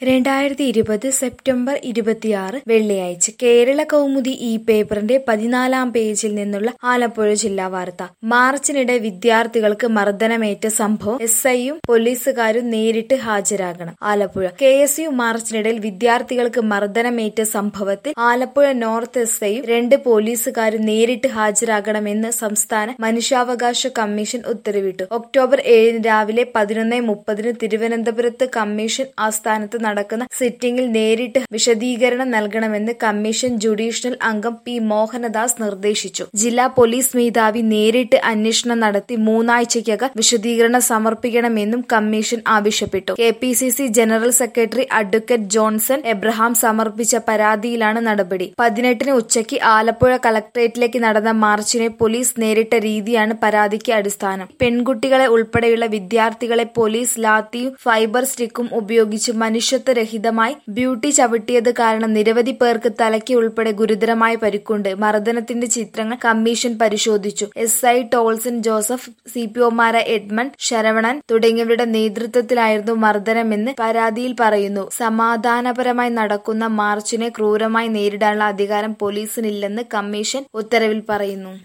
രണ്ടായിരത്തി ഇരുപത് സെപ്റ്റംബർ ഇരുപത്തിയാറ് വെള്ളിയാഴ്ച കേരള കൗമുദി ഈ പേപ്പറിന്റെ പതിനാലാം പേജിൽ നിന്നുള്ള ആലപ്പുഴ ജില്ലാ വാർത്ത മാർച്ചിനിടെ വിദ്യാർത്ഥികൾക്ക് മർദ്ദനമേറ്റ സംഭവം എസ് ഐയും പോലീസുകാരും നേരിട്ട് ഹാജരാകണം ആലപ്പുഴ കെ എസ് യു മാർച്ചിനിടയിൽ വിദ്യാർത്ഥികൾക്ക് മർദ്ദനമേറ്റ സംഭവത്തിൽ ആലപ്പുഴ നോർത്ത് എസ് ഐയും രണ്ട് പോലീസുകാരും നേരിട്ട് ഹാജരാകണമെന്ന് സംസ്ഥാന മനുഷ്യാവകാശ കമ്മീഷൻ ഉത്തരവിട്ടു ഒക്ടോബർ ഏഴിന് രാവിലെ പതിനൊന്ന് മുപ്പതിന് തിരുവനന്തപുരത്ത് കമ്മീഷൻ ആസ്ഥാനത്ത് നടക്കുന്ന സിറ്റിംഗിൽ നേരിട്ട് വിശദീകരണം നൽകണമെന്ന് കമ്മീഷൻ ജുഡീഷ്യൽ അംഗം പി മോഹനദാസ് നിർദ്ദേശിച്ചു ജില്ലാ പോലീസ് മേധാവി നേരിട്ട് അന്വേഷണം നടത്തി മൂന്നാഴ്ചയ്ക്കകം വിശദീകരണം സമർപ്പിക്കണമെന്നും കമ്മീഷൻ ആവശ്യപ്പെട്ടു K P C C general secretary advocate Johnson Abraham സമർപ്പിച്ച പരാതിയിലാണ് നടപടി പതിനെട്ടിന് ഉച്ചയ്ക്ക് ആലപ്പുഴ കളക്ടറേറ്റിലേക്ക് നടന്ന മാർച്ചിനെ പോലീസ് നേരിട്ട രീതിയാണ് പരാതിക്ക് അടിസ്ഥാനം പെൺകുട്ടികളെ ഉൾപ്പെടെയുള്ള വിദ്യാർത്ഥികളെ പോലീസ് ലാത്തിയും ഫൈബർ സ്റ്റിക്കും ഉപയോഗിച്ച് മനുഷ്യത്വരഹിതമായി ബ്യൂട്ടി ചവിട്ടിയത് കാരണം നിരവധി പേർക്ക് തലയ്ക്ക് ഉൾപ്പെടെ ഗുരുതരമായ പരിക്കുണ്ട് മർദ്ദനത്തിന്റെ ചിത്രങ്ങൾ കമ്മീഷൻ പരിശോധിച്ചു S I Tolson Joseph C P ഒമാരായ എഡ്മണ്ട് ശരവണൻ തുടങ്ങിയവരുടെ നേതൃത്വത്തിലായിരുന്നു മർദ്ദനമെന്ന് പരാതിയിൽ പറയുന്നു സമാധാനപരമായി നടക്കുന്ന മാർച്ചിനെ ക്രൂരമായി നേരിടാനുള്ള അധികാരം പോലീസിനില്ലെന്ന് കമ്മീഷൻ ഉത്തരവിൽ പറയുന്നു